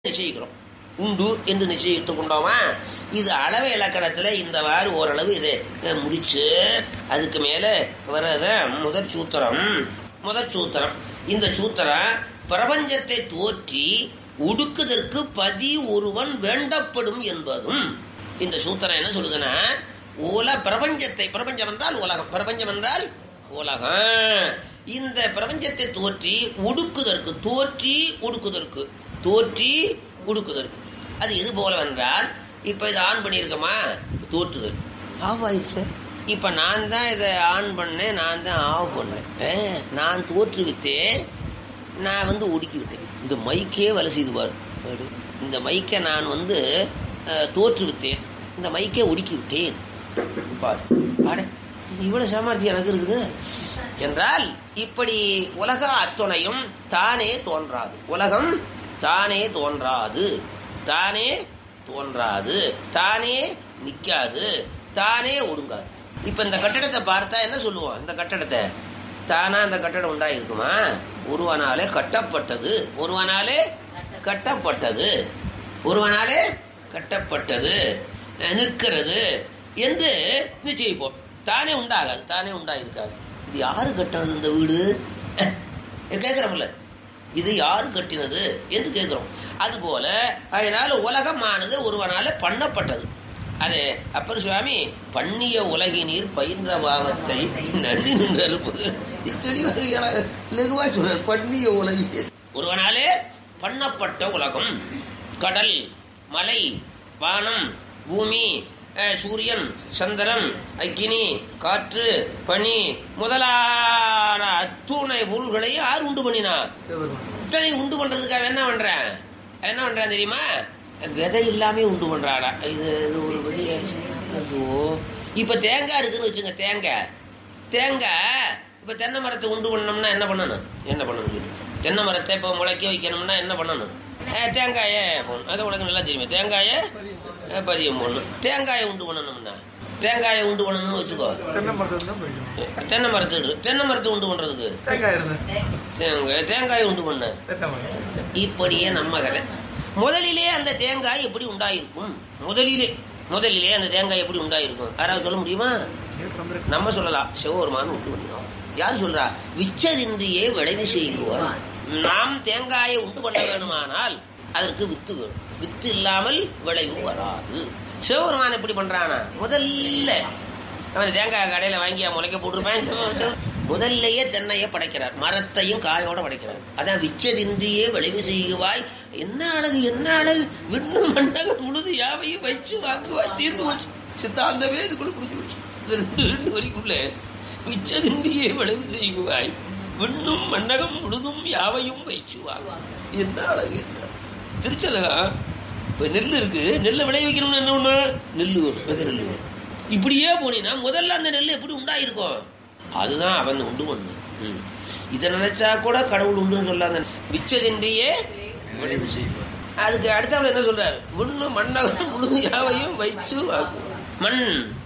நிச்சயிக்கிறோம் உண்டு என்று நிச்சயித்துக் கொண்டோமா இது அளவு இலக்கணத்துல இந்த வாறு ஓரளவு இது அஹ், முடிச்சு அதுக்கு மேல வர்றத முதற் சூத்திரம் முதற் சூத்திரம் இந்த சூத்திரம் பிரபஞ்சத்தை தோற்றி உடுக்குதற்கு பதி ஒருவன் வேண்டப்படும் என்பதும் இந்த சூத்திரம் என்ன சொல்லுதுன்னா உல பிரபஞ்சத்தை பிரபஞ்சம் என்றால் உலகம் பிரபஞ்சம் என்றால் உலகம் இந்த பிரபஞ்சத்தை தோற்றி உடுக்குதற்கு தோற்றி உடுக்குதற்கு தோற்றி உடுக்குதற்கு அது எது போலவென்றால் இப்ப இது ஆன் பண்ணியிருக்கோமா தோற்றுதல் ஆஃப் ஆயிடுச்சு இப்ப நான் தான் இதை ஆன் பண்ணேன் நான் தான் ஆஃப் பண்ணேன் ஏ, நான் தோற்றுவித்தேன் நான் வந்து ஒடுக்கி விட்டேன் இந்த மைக்கே வேலை செய்து பாரு பாரு. இந்த மைக்கை நான் வந்து அஹ், தோற்றுவித்தேன் இந்த மைக்கை ஒடுக்கி விட்டேன் பாரு பாரு இவ்வளவு சாமர்த்தியம் எனக்கு இருக்குது என்றால் இப்படி உலக அத்துணையும் தானே தோன்றாது உலகம் தானே தோன்றாது தானே தோன்றாது தானே நிக்காது தானே ஒடுங்காது இப்ப இந்த கட்டடத்தை பார்த்தா என்ன சொல்லுவோம் இந்த கட்டடத்தை தானா அந்த கட்டடம் உண்டாயிருக்குமா ஒருவனாலே கட்டப்பட்டது ஒருவனாலே கட்டப்பட்டது ஒருவனாலே கட்டப்பட்டது அஹ், நிற்கிறது என்று நிச்சயிப்போம் தானே உண்டாகாது தானே உண்டாயிருக்காது இது யாரு கட்டினது இந்த வீடு அஹ், கேட்கிறோம்ல இது யாரு கட்டினது என்று கேட்கிறோம் அதுபோல அதனால உலகமானது ஒருவனால பண்ணப்பட்டது அது அப்பர் சுவாமி பண்ணிய உலகினீர் பயின்ற பாவத்தை நன்றி நின்றறுப்பு இது தெளிவாக இல- இலகுவா சொல்றார் பண்ணிய உலகினீர் ஒருவனாலே பண்ணப்பட்ட உலகம் கடல் மலை வானம் பூமி அஹ், சூரியன் சந்திரன் அக்கினி காற்று பனி முதலான அத்துணை பொருள்களை யார் உண்டு பண்ணினார் இத்தனை உண்டு பண்றதுக்காக என்ன பண்றேன் என்ன பண்றான் தெரியுமா விதை இல்லாம உண்டு பண்றாடா இது இது ஒரு விதி ஐயோ இப்ப தேங்காய் இருக்குன்னு வச்சுங்க தேங்காய் தேங்காய் இப்ப தென்னை மரத்தை உண்டு பண்ணோம்னா என்ன பண்ணணும் என்ன பண்ணணும் சொல்லு. தென்னை மரத்தை இப்ப முளைக்க வைக்கணும்னா என்ன பண்ணணும் அஹ், தேங்காயை போடணும். அது உனக்கு நல்லா தெரியுமே தேங்காயை அஹ், பதியம் போடணும் தேங்காயை உண்டு பண்ணணும்னா தேங்காயை உண்டு பண்ணணும்னு வச்சுக்கோ தென்னை மரத்துல தான் போய்க்கணும் தென்னை மரத்தை இடு. தென்னை மரத்தை உண்டு பண்றதுக்கு தேங்காய் இருந்தா தேங்காய் தேங்காயை உண்டு பண்ண தென்னை மரம் இப்படியே நம்ம கதை முதலிலே அந்த தேங்காய் எப்படி உண்டாயிருக்கும் முதலிலே முதலிலே அந்த தேங்காய் எப்படி உண்டாயிருக்கும் யாராவது சொல்ல முடியுமா நேற்று வந்திருக்கு நம்ம சொல்லலாம் சிவபெருமான் உண்டு பண்ணினோம் யார் சொல்றா விச்சரின்றியே விளைவு செய்வோம் நாம் தேங்காயை உண்டு பண்ண வேணுமானால் அதற்கு வித்து வேணும் வித்து இல்லாமல் விளைவு வராது சிவபெருமான் எப்படி பண்றானா முதல்ல அவன் தேங்காய் கடையில வாங்கி முளைக்க போட்டிருப்பேன் சிவ- முதல்லயே தென்னையை படைக்கிறார் மரத்தையும் காயோட படைக்கிறார் அதான் விச்சதின்றியே விளைவு செய்குவாய் என்ன அழகு என்ன அழகு விண்ணும் மண்டகம் முழுது யாவையும் வச்சு வாக்குவாய் தீர்ந்து போச்சு சித்தாந்தமே இதுக்குள்ள புரிஞ்சு போச்சு இந்த ரெண்டு ரெண்டு வரிக்குள்ள விச்சதின்றியே விளைவு செய்குவாய் விண்ணும் மண்டகம் முழுதும் யாவையும் வைச்சு வாங்க என்ன அழகு என்ன திருச்சதகா இப்ப நெல் இருக்கு நெல்லை விளை வைக்கணும்னு என்ன ஒண்ணு நெல் வேணும் விதை நெல் வேணும் இப்படியே போனீங்கன்னா முதல்ல அந்த நெல் எப்படி உண்டாயிருக்கும் அதுதான் அவன் உண்டு பண்ணு இதை நினைச்சா கூட கடவுள் உண்டுன்னு சொல்லாங்க விச்சதின்றியே விளைவு செய்வோம் அதுக்கு அடுத்தவங்க என்ன சொல்றாரு விண்ணு மண்ணகம் முழு யாவையும் வைச்சு வாக்கு மண்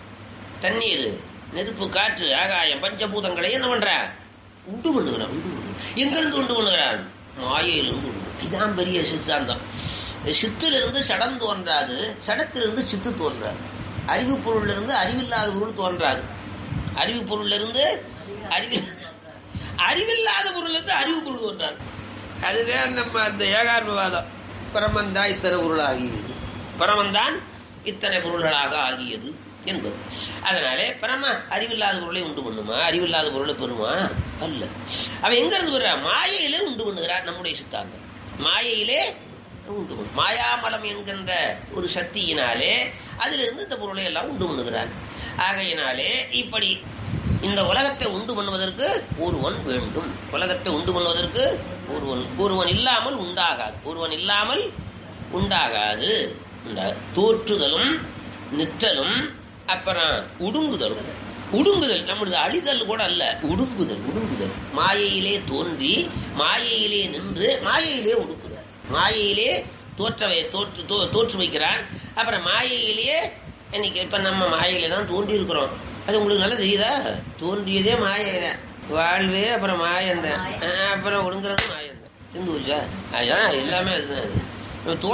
தண்ணீர் நெருப்பு காற்று ஆகாயம் பஞ்சபூதங்களை என்ன பண்றான் உண்டு பண்ணுகிறான் உண்டு பண்ணுகிறான் எங்கிருந்து உண்டு பண்ணுகிறான் மாயையிலிருந்து உண்டு இதான் பெரிய சித்தாந்தம் சித்திலிருந்து சடம் தோன்றாது சடத்திலிருந்து சித்து தோன்றாது அறிவு பொருளிலிருந்து அறிவில்லாத பொருள் தோன்றாது அறிவு பொருளிலிருந்து அறிவில் அறிவில்லாத பொருளிலிருந்து அறிவு பொருள் தோன்றாது அதுதான் நம்ம அந்த ஏகான்மவாதம் பரமந்தான் இத்தனை பொருள் ஆகியது பரமந்தான் இத்தனை பொருள்களாக ஆகியது என்பது அதனாலே பரம அறிவில்லாத பொருளை உண்டு பண்ணுமா அறிவில்லாத பொருளை பெறுமா அல்ல அவன் எங்க இருந்து பெறுறா மாயையிலே உண்டு பண்ணுகிறார் நம்முடைய சித்தாந்தம் மாயையிலே உண்டு பண்ணு மாயாமலம் என்கின்ற ஒரு சக்தியினாலே அதிலிருந்து இந்த பொருளை எல்லாம் உண்டு பண்ணுகிறான் ஆகையினாலே இப்படி இந்த உலகத்தை உண்டு பண்ணுவதற்கு ஒருவன் வேண்டும் உலகத்தை உண்டு பண்ணுவதற்கு ஒருவன் ஒருவன் இல்லாமல் உண்டாகாது ஒருவன் இல்லாமல் உண்டாகாது உண்டா- தோற்றுதலும் நிற்றலும் அப்புறம் உடுங்குதலும் உடுங்குதல் நம்மளது அழிதல் கூட அல்ல உடுங்குதல் உடுங்குதல் மாயையிலே தோன்றி மாயையிலே நின்று மாயையிலே உடுக்குதல் மாயையிலே தோற்றவை தோற்று தோ- தோற்று வைக்கிறான் அப்புறம் மாயையிலேயே இன்னைக்கு இப்ப நம்ம மாயையில தான் தோன்றி இருக்கிறோம் அது உங்களுக்கு நல்லா தெரியுதா தோன்றியதே மாயை தான் வாழ்வே அப்புறம் மாயந்தான் அப்புறம் ஒடுங்குறது மாயந்தான் சிந்து வச்சா அதான் எல்லாமே அதுதான் தோ